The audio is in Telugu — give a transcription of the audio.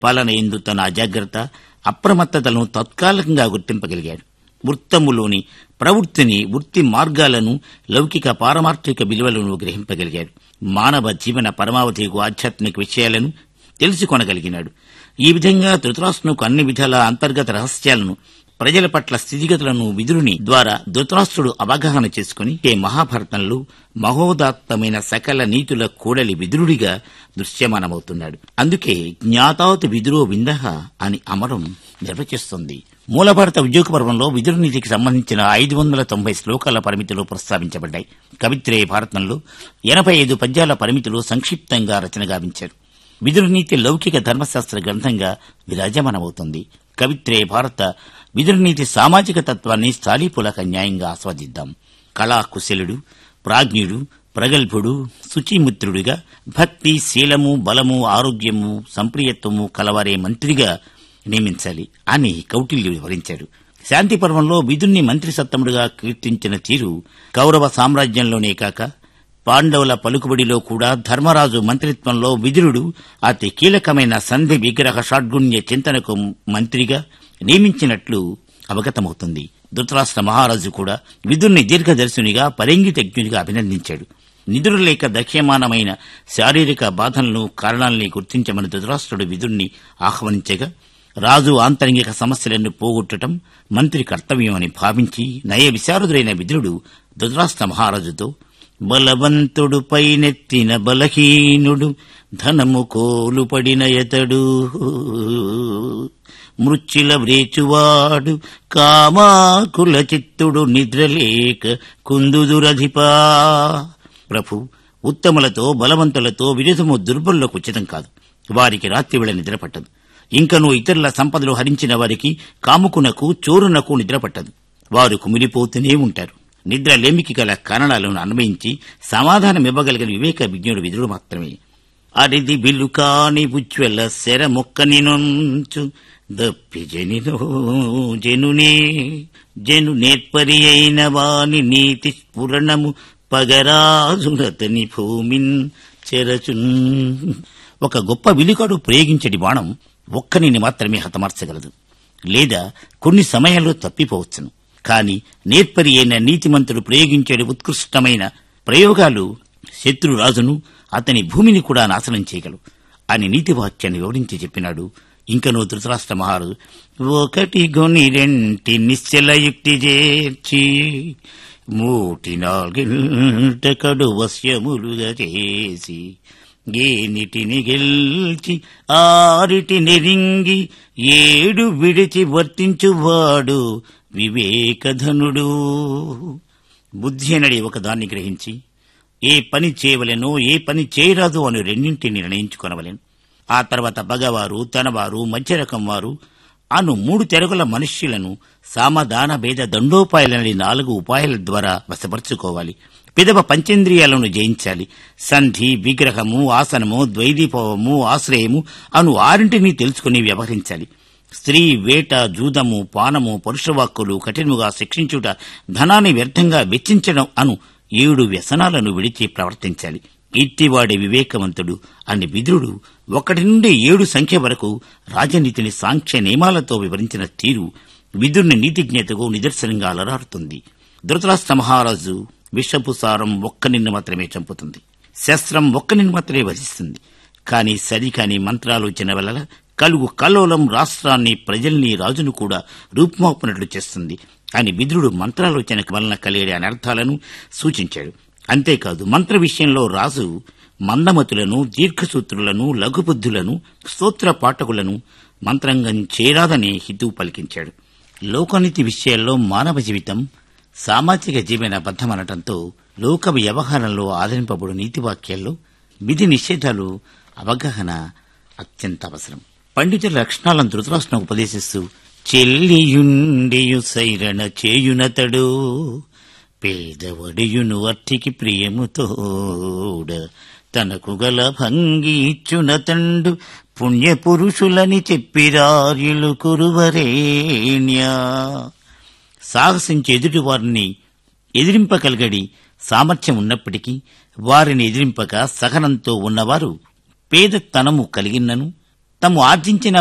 పాలన ఎందు తన అజాగ్రత్త అప్రమత్తతలను తత్కాలికంగా గుర్తింపగలిగాడు వృత్తములోని ప్రవృత్తిని వృత్తి మార్గాలను లౌకిక పారమార్థిక విలువలను గ్రహింపగలిగాడు మానవ జీవన పరమావధికు ఆధ్యాత్మిక విషయాలను తెలుసుకొనగలిగినాడు ఈ విధంగా ధృతరాష్ట్రునికి అన్ని విధాల అంతర్గత రహస్యాలను ప్రజల పట్ల స్థితిగతులను విదురుని ద్వారా ధృతరాష్ట్రుడు అవగాహన చేసుకుని ఏ మహాభారతంలో మహోదాత్తమైన సకల నీతుల కూడలి విదురుడిగా దృశ్యమానమవుతున్నాడు అందుకే జ్ఞాతాత్ విదురో విందహ అని అమరం నిర్వచిస్తుంది మూలభారత ఉద్యోగ పర్వంలో విదురునీతికి సంబంధించిన ఐదు వందల తొంభై శ్లోకాల పరిమితిలో ప్రస్తావించబడ్డాయి కవిత్రేయ భారతంలో ఎనభై ఐదు పద్యాల పరిమితిలో సంక్షిప్తంగా రచన గావించారు విదురునీతి లౌకిక ధర్మశాస్త్ర గ్రంథంగా విరాజమానమవుతుంది కవిత్రేయ భారత విదురునీతి సామాజిక తత్వాన్ని స్థాళీపులక న్యాయంగా ఆస్వాదిద్దాం కళాకుశలుడు ప్రాజ్ఞుడు ప్రగల్భుడు శుచిమిత్రుడిగా భక్తి శీలము బలము ఆరోగ్యము సంప్రియత్వము కలవారే మంత్రిగా నియమించాలి అని కౌటిల్యుడు వివరించాడు శాంతి పర్వంలో విధుణ్ణి మంత్రి సత్తముడుగా కీర్తించిన తీరు కౌరవ సామ్రాజ్యంలోనే కాక పాండవుల పలుకుబడిలో కూడా ధర్మరాజు మంత్రిత్వంలో విదురుడు అతి కీలకమైన సంధి విగ్రహ షాడ్గుణ్య చింతనకు మంత్రిగా నియమించినట్లు అవగతమవుతుంది ధృతరాష్ట్ర మహారాజు కూడా విదుర్ని దీర్ఘదర్శునిగా పరింగితజ్ఞునిగా అభినందించాడు నిధులు దక్ష్యమానమైన శారీరక బాధలను కారణాలని గుర్తించమని ధృతరాష్ట్రుడు విదుర్ని ఆహ్వానించగా రాజు ఆంతరంగిక సమస్యలను పోగొట్టడం మంత్రి కర్తవ్యమని భావించి నయ విశారదుడైన విదురుడు ధృతరాష్ట్ర మహారాజుతో బలవంతుడు పైనెత్తిన బలహీనుడు ధనము కోలు పడిన ఎతడు మృత్యుల వ్రేచువాడు కామాకుల చిత్తుడు నిద్రలేక కుందుదురధిపా ప్రభు ఉత్తములతో బలవంతులతో విరుధము దుర్బలులకు ఉచితం కాదు వారికి రాత్రివేళ నిద్ర పట్టదు ఇంకను ఇతరుల సంపదలు హరించిన వారికి కాముకునకు చోరునకు నిద్ర పట్టదు వారు కుమిలిపోతూనే ఉంటారు నిద్ర లేమికి గల కారణాలను అన్వయించి సమాధానమివ్వగలిగిన వివేక విజ్ఞుడు విధుడు మాత్రమే అరిది బిల్లు కాని ఉజ్వల శర మొక్కని నుంచు దప్పి జనినో జనునే జను నేర్పరి అయిన వాని నీతి స్ఫురణము పగరాజునతని భూమిన్ చెరచున్ ఒక గొప్ప విలుకడు ప్రయోగించడి బాణం ఒక్కనిని మాత్రమే హతమార్చగలదు లేదా కొన్ని సమయాల్లో తప్పిపోవచ్చును కాని నేర్పరి అయిన నీతిమంతుడు ప్రయోగించేడు ఉత్కృష్టమైన ప్రయోగాలు శత్రురాజును అతని భూమిని కూడా నాశనం చేయగలవు అని నీతివాక్యాన్ని వివరించి చెప్పినాడు ఇంకనూ ధృతరాష్ట్ర మహారాజు ఒకటి గొని రెంటి నిశ్చల యుక్తి చేర్చి మూటి నాలుగింట కడు వశ్యములుగా చేసి ఏనిటిని గెల్చి ఆరిటి నెరింగి ఏడు విడిచి వర్తించువాడు వివేకధనుడు బుద్ధి అనడి ఒకదాన్ని గ్రహించి ఏ పని చేయవలెనో ఏ పని చేయరాదు అని రెండింటిని నిర్ణయించుకొనవలెను ఆ తర్వాత పగవారు తనవారు మధ్యరకం వారు అను మూడు తెరగుల మనుష్యులను సామదాన భేద దండోపాయాలనే నాలుగు ఉపాయాల ద్వారా వశపరుచుకోవాలి పిదవ పంచేంద్రియాలను జయించాలి సంధి విగ్రహము ఆసనము ద్వైదీభవము ఆశ్రయము అను ఆరింటిని తెలుసుకుని వ్యవహరించాలి స్త్రీ వేట జూదము పానము పరుషవాక్కులు కఠినముగా శిక్షించుట ధనాన్ని వ్యర్థంగా వెచ్చించడం అను ఏడు వ్యసనాలను విడిచి ప్రవర్తించాలి ఇట్టివాడే వివేకవంతుడు అని విదురుడు ఒకటి నుండి ఏడు సంఖ్య వరకు రాజనీతిని సాంఖ్య నియమాలతో వివరించిన తీరు విదురుని నీతిజ్ఞతకు నిదర్శనంగా అలరారుతుంది ధృతరాష్ట్ర మహారాజు విషపు సారం ఒక్కనిన్ను మాత్రమే చంపుతుంది శస్త్రం ఒక్కనిని మాత్రమే వధిస్తుంది కాని సరికాని మంత్రాలోచన వల్ల కలుగు కల్లోలం రాష్ట్రాన్ని ప్రజల్ని రాజును కూడా రూపుమాపునట్లు చేస్తుంది అని విదురుడు మంత్రాలోచన వలన కలిగే అనర్థాలను సూచించాడు అంతేకాదు మంత్ర విషయంలో రాజు మందమతులను దీర్ఘసూత్రులను లఘుబుద్ధులను స్తోత్ర పాఠకులను మంత్రంగం చేరాదనే హితువు పలికించాడు లోకనీతి విషయాల్లో మానవ జీవితం సామాజిక జీవన బద్దమనటంతో లోక వ్యవహారంలో ఆదరింపబడు నీతివాక్యాల్లో విధి నిషేధాలు అవగాహన అత్యంత అవసరం పండితుల లక్షణాలను ధృతరాష్ట్రం ఉపదేశిస్తూ చెల్లియుండియు సైరణ చేయునతడు పేదవడియును అట్టికి ప్రియముతోడ తనకు గల భంగి ఇచ్చునతండు పుణ్యపురుషులని చెప్పిరార్యులు కురువరేణ్యా సాహసించి ఎదుటి వారిని ఎదిరింపగలగడి సామర్థ్యం ఉన్నప్పటికీ వారిని ఎదిరింపక సహనంతో ఉన్నవారు పేదతనము కలిగినను తాము ఆర్జించిన